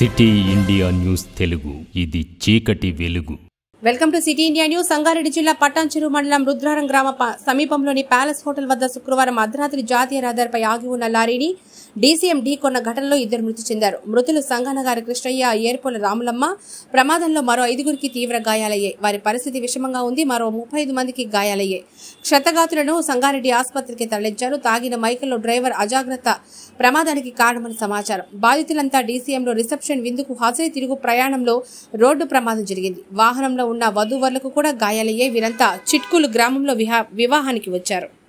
city India news Telugu ఇది చీకటి వెలుగు welcome to city India news Sangareddy జిల్లా పట్టాంచెరు మండలం రుద్రారం గ్రామ ప- సమీపంలోని ప్యాలెస్ హోటల్ వద్ద శుక్రవారం అర్ధరాత్రి జాతీయ రహదారిపై ఆగి ఉన్న లారీని డీసీఎం ఢీ కొన్న ఘటనలో ఇద్దరు మృతి చెందారు మృతులు సంగానగారి కృష్ణయ్య ఏర్పోల రాములమ్మ ప్రమాదంలో మరో ఐదుగురికి తీవ్ర గాయాలయ్యాయి వారి పరిస్థితి విషమంగా ఉంది మరో ముప్పై ఐదు మందికి గాయాలయ్యాయి క్షతగాతులను సంగారెడ్డి ఆసుపత్రికి తరలించారు తాగిన మైకల్లో డ్రైవర్ అజాగ్రత్త ప్రమాదానికి కారణమని సమాచారం బాధితులంతా డీసీఎంలో రిసెప్షన్ విందుకు హాజరై తిరుగు ప్రయాణంలో రోడ్డు ప్రమాదం జరిగింది వాహనంలో ఉన్న వధూవరులకు కూడా గాయాలయ్యాయి వీరంతా చిట్కులు గ్రామంలో విహా- వివాహానికి వచ్చారు